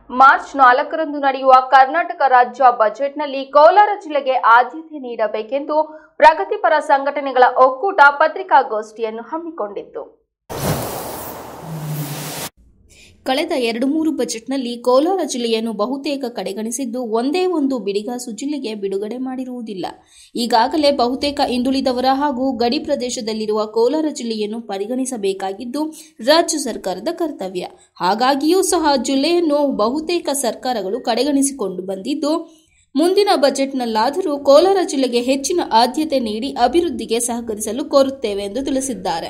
March ನಾಲ್ಕರಂದು ನಡೆಯುವ ಕರ್ನಾಟಕ ರಾಜ್ಯ ಬಜೆಟ್ನಲ್ಲಿ ಕೋಲಾರ ಜಿಲ್ಲೆಗೆ ಆದ್ಯತೆ ನೀಡಬೇಕೆಂದು ಪ್ರಗತಿಪರ ಸಂಘಟನೆಗಳ ಒಕ್ಕೂಟ ಪತ್ರಿಕಾಗೋಷ್ಠಿಯನ್ನು ಹಮ್ಮಿಕೊಂಡಿತ್ತು ಕಳೆದ ಎರಡು ಮೂರು ಬಜೆಟ್ನಲ್ಲಿ ಕೋಲಾರ ಜಿಲ್ಲೆಯನ್ನು ಬಹುತೇಕ ಕಡೆಗಣಿಸಿದ್ದು ಒಂದೇ ಒಂದು ಬಿಡಿಗಾಸು ಜಿಲ್ಲೆಗೆ ಬಿಡುಗಡೆ ಮಾಡಿರುವುದಿಲ್ಲ ಈಗಾಗಲೇ ಬಹುತೇಕ ಹಿಂದುಳಿದವರ ಹಾಗೂ ಗಡಿ ಪ್ರದೇಶದಲ್ಲಿರುವ ಕೋಲಾರ ಜಿಲ್ಲೆಯನ್ನು ಪರಿಗಣಿಸಬೇಕಾಗಿದ್ದು ರಾಜ್ಯ ಸರ್ಕಾರದ ಕರ್ತವ್ಯ ಹಾಗಾಗಿಯೂ ಸಹ ಜಿಲ್ಲೆಯನ್ನು ಬಹುತೇಕ ಸರ್ಕಾರಗಳು ಕಡೆಗಣಿಸಿಕೊಂಡು ಬಂದಿದ್ದು ಮುಂದಿನ ಬಜೆಟ್ನಲ್ಲಾದರೂ ಕೋಲಾರ ಜಿಲ್ಲೆಗೆ ಹೆಚ್ಚಿನ ಆದ್ಯತೆ ನೀಡಿ ಅಭಿವೃದ್ಧಿಗೆ ಸಹಕರಿಸಲು ಕೋರುತ್ತೇವೆ ಎಂದು ತಿಳಿಸಿದ್ದಾರೆ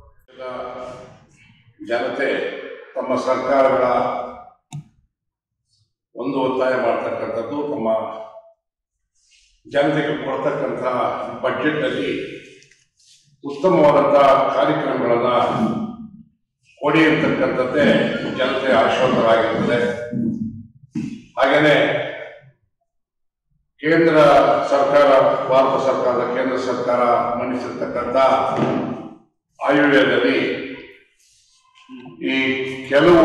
ಜನತೆ ತಮ್ಮ ಸರ್ಕಾರಗಳ ಒಂದು ಒತ್ತಾಯ ಮಾಡ್ತಕ್ಕಂಥದ್ದು ತಮ್ಮ ಜನತೆಗೆ ಕೊಡ್ತಕ್ಕಂಥ ಬಡ್ಜೆಟ್ನಲ್ಲಿ ಉತ್ತಮವಾದಂಥ ಕಾರ್ಯಕ್ರಮಗಳನ್ನು ಕೊಡಿ ಅಂತಕ್ಕಂಥದ್ದೇ ಜನತೆ ಆಶ್ವಾಸರಾಗಿರ್ತದೆ ಹಾಗೆಯೇ ಕೇಂದ್ರ ಸರ್ಕಾರ ಭಾರತ ಸರ್ಕಾರದ ಕೇಂದ್ರ ಸರ್ಕಾರ ಮಂಡಿಸಿರ್ತಕ್ಕಂಥ ಆಯವ್ಯಯದಲ್ಲಿ ಈ ಕೆಲವು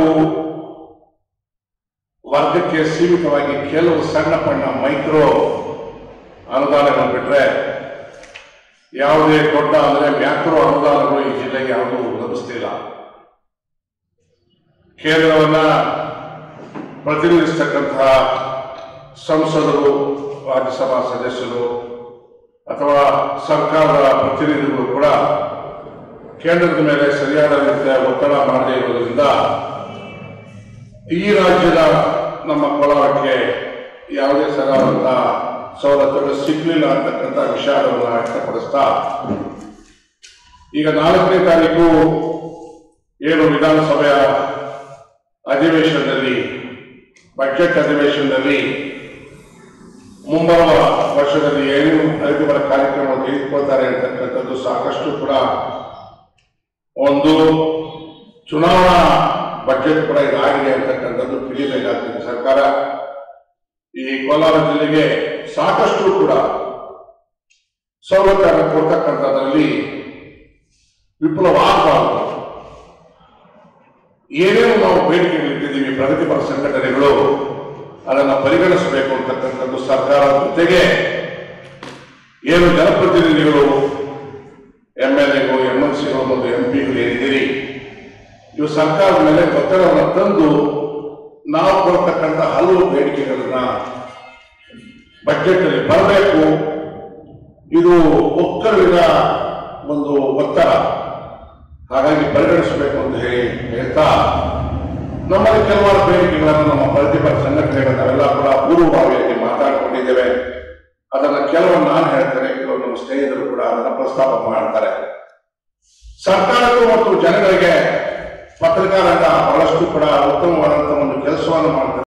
ವರ್ಗಕ್ಕೆ ಸೀಮಿತವಾಗಿ ಕೆಲವು ಸಣ್ಣ ಪಣ್ಣ ಮೈಕ್ರೋ ಅನುದಾನಗಳು ಬಿಟ್ಟರೆ ಯಾವುದೇ ದೊಡ್ಡ ಅಂದರೆ ಮ್ಯಾಕ್ರೋ ಅನುದಾನಗಳು ಈ ಜಿಲ್ಲೆಗೆ ಯಾವುದೂ ಲಭಿಸ್ತಿಲ್ಲ ಕೇಂದ್ರವನ್ನ ಪ್ರತಿನಿಧಿಸ್ತಕ್ಕಂತಹ ಸಂಸದರು ರಾಜ್ಯಸಭಾ ಸದಸ್ಯರು ಅಥವಾ ಸರ್ಕಾರದ ಪ್ರತಿನಿಧಿಗಳು ಕೂಡ ಕೇಂದ್ರದ ಮೇಲೆ ಸರಿಯಾದ ರೀತಿಯ ಒತ್ತಡ ಮಾಡದೇ ಇರುವುದರಿಂದ ಈ ರಾಜ್ಯದ ನಮ್ಮ ಕೋಲಾರಕ್ಕೆ ಯಾವುದೇ ಸರಿಯಾದಂಥ ಸವಲತ್ತುಗಳು ಸಿಗಲಿಲ್ಲ ಅಂತಕ್ಕಂಥ ವಿಷಾದವನ್ನು ವ್ಯಕ್ತಪಡಿಸ್ತಾ ಈಗ ನಾಲ್ಕನೇ ತಾರೀಕು ಏನು ವಿಧಾನಸಭೆಯ ಅಧಿವೇಶನದಲ್ಲಿ ಬಜೆಟ್ ಅಧಿವೇಶನದಲ್ಲಿ ಮುಂಬರುವ ವರ್ಷದಲ್ಲಿ ಏನು ಅರಿವಿನ ಕಾರ್ಯಕ್ರಮ ತೆಗೆದುಕೊಳ್ತಾರೆ ಅಂತಕ್ಕಂಥದ್ದು ಸಾಕಷ್ಟು ಕೂಡ ಒಂದು ಚುನಾವಣಾ ಬಜೆಟ್ ಕೂಡ ಇದಾಗಿದೆ ಅಂತಕ್ಕಂಥದ್ದು ತಿಳಿಯಬೇಕಾಗ್ತದೆ ಸರ್ಕಾರ ಈ ಕೋಲಾರ ಜಿಲ್ಲೆಗೆ ಸಾಕಷ್ಟು ಕೂಡ ಸವಲತ್ತನ್ನು ಕೊಡ್ತಕ್ಕಂಥದ್ರಲ್ಲಿ ವಿಫಲವಾಗಬಾರದು ಏನೇನು ನಾವು ಬೇಡಿಕೆಗಳಿಟ್ಟಿದ್ದೀವಿ ಪ್ರಗತಿಪರ ಸಂಘಟನೆಗಳು ಅದನ್ನು ಪರಿಗಣಿಸಬೇಕು ಅಂತಕ್ಕಂಥದ್ದು ಸರ್ಕಾರದ ಜೊತೆಗೆ ಏನು ಜನಪ್ರತಿನಿಧಿಗಳು ಎಂ ಎಲ್ ಎಗಳು ಎಂ ಎಲ್ ಸಿಗಳು ಮತ್ತು ಎಂ ಪಿಗಳು ಏನಿದ್ದೀರಿ ಇವು ಸರ್ಕಾರದ ಮೇಲೆ ಒತ್ತಡವನ್ನು ತಂದು ನಾವು ಕೊಡ್ತಕ್ಕಂಥ ಹಲವು ಬೇಡಿಕೆಗಳನ್ನ ಬಜೆಟ್ನಲ್ಲಿ ಬರಬೇಕು ಇದು ಒಕ್ಕಲಿನ ಒಂದು ಒತ್ತಡ ಹಾಗಾಗಿ ಪರಿಗಣಿಸಬೇಕು ಅಂತ ಹೇಳಿ ಹೇಳ್ತಾ ನಮ್ಮಲ್ಲಿ ಕೆಲವಾರು ಬೇಡಿಕೆಗಳನ್ನು ನಮ್ಮ ಪ್ರತಿಪರ ಸಂಘಟನೆಗಳು ನಾವೆಲ್ಲ ಕೂಡ ಪೂರ್ವಭಾವಿಯಾಗಿ ಮಾತಾಡಿಕೊಂಡಿದ್ದೇವೆ ಅದನ್ನ ಕೆಲವು ನಾನು ಹೇಳ್ತೇನೆ ಕೆಲವು ನಮ್ಮ ಸ್ನೇಹಿತರು ಕೂಡ ಅದನ್ನ ಪ್ರಸ್ತಾಪ ಮಾಡ್ತಾರೆ ಸರ್ಕಾರಕ್ಕೂ ಮತ್ತು ಜನಗಳಿಗೆ ಪತ್ರಕಾರಂಗ ಬಹಳಷ್ಟು ಕೂಡ ಉತ್ತಮವಾದಂತಹ ಒಂದು ಕೆಲಸವನ್ನು ಮಾಡ್ತಾರೆ